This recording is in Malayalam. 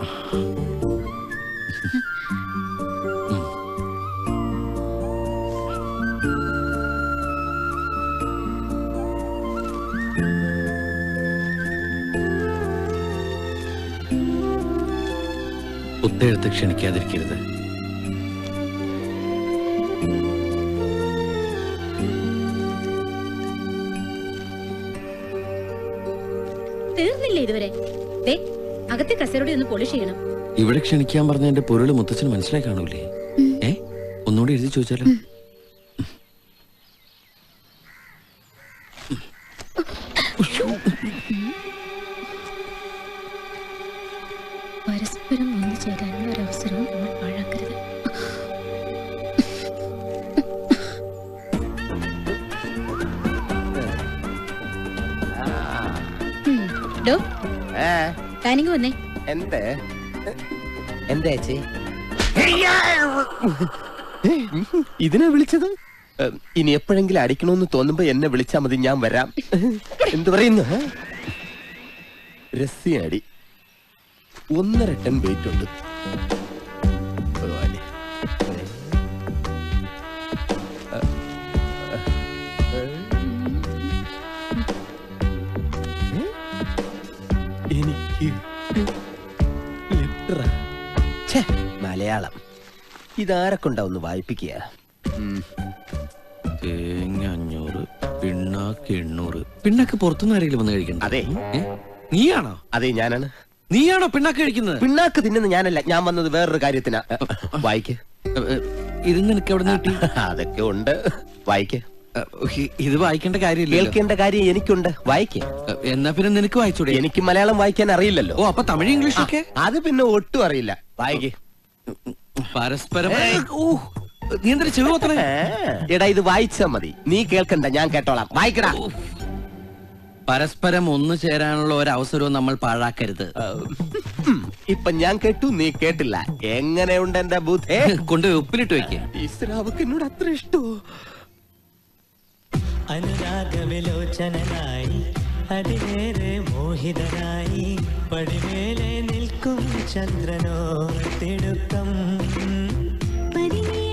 ഒത്തെഴുത്ത് ക്ഷണിക്കാതിരിക്കരുത് തീർന്നില്ലേ ഇതുവരെ ദേ അകത്തെ കസേരയുടെ ഒന്ന് പോളിഷ് ചെയ്യണം ഇവിടെ ക്ഷണിക്കാൻ പറഞ്ഞ എന്റെ പൊരുള് മുത്തച്ഛന് മനസ്സിലായി കാണൂലേ ഏ ഒന്നുകൂടി എഴുതി ചോദിച്ചാലോ പരസ്പരം ഒന്നു ചേരാനുള്ള ഒരു അവസരവും നമ്മൾ പാഴാക്കരുത് ഉം. ഡോ താനിങ് വന്നേ എന്ത് എന്താ ചേച്ചി ഇതിനെ വിളിച്ചത് ഏ, ഇനി എപ്പോഴെങ്കിലും അടിക്കണമെന്ന് തോന്നുമ്പോ എന്നെ വിളിച്ചാ മതി ഞാൻ വരാം എന്ത് പറയുന്നു രസ്യടി ഒന്നര ടൺ വെയിറ്റ് ഉണ്ട് ഭഗവാനെ. എനിക്ക് ലെറ്ററാ ഛേ, മലയാളം ഇതാരെ കൊണ്ടാ ഒന്ന് വായിപ്പിക്കുക ഉം. തേങ്ങ അഞ്ഞൂറ് പിണ്ണാക്ക് എണ്ണൂറ് പിണ്ണാക്ക് പുറത്തുനിന്ന് ആരെങ്കിലും വന്ന് കഴിക്കണ്ട അതെ ഏ? നീയാണോ അതെ ഞാനാണ് നീയാണോ പിണ്ണാക്ക് കഴിക്കുന്നത് പിണ്ണാക്ക് തിന്നുന്ന ഞാനല്ല ഞാൻ വന്നത് വേറൊരു കാര്യത്തിനാ വായിക്ക് ഏ, ഏ, ഇത് നിനക്ക് എവിടെ നിന്ന് കിട്ടി അതൊക്കെ ഉണ്ട് വായിക്ക് ഏ, ഇ- ഇത് വായിക്കേണ്ട കാര്യമില്ല കേൾക്കേണ്ട കാര്യം എനിക്കുണ്ട് വായിക്ക് എന്നാ പിന്നെ നിനക്ക് വായിച്ചൂടെ എനിക്ക് മലയാളം വായിക്കാൻ അറിയില്ലല്ലോ ഓ അപ്പൊ തമിഴ് ഇംഗ്ലീഷ് ഒക്കെ അത് പിന്നെ ഒട്ടും അറിയില്ല വായിക്ക് പരസ്പരം ഓ, നീ എന്തൊരു ചെവി പൊത്തണേ എടാ ഇത് വായിച്ചാ മതി നീ കേൾക്കണ്ട ഞാൻ കേട്ടോളാം വായിക്കടാ പരസ്പരം ഒന്നു ചേരാനുള്ള ഒരു അവസരവും നമ്മൾ പാഴാക്കരുത് ഉം, ഇപ്പൊ ഞാൻ കേട്ടു നീ കേട്ടില്ല എങ്ങനെയുണ്ട് എന്റെ ബുദ്ധേ കൊണ്ട് ഉപ്പിലിട്ട് വെക്കേ ഈ സ്രാവക്ക് എന്നോട് അത്ര ഇഷ്ടോ അനുരാഗവിലോചനായി അതിലേറെ മോഹിതനായി പടിമേലെ നിൽക്കും ചന്ദ്രനോ തിടുക്കം പരിമേ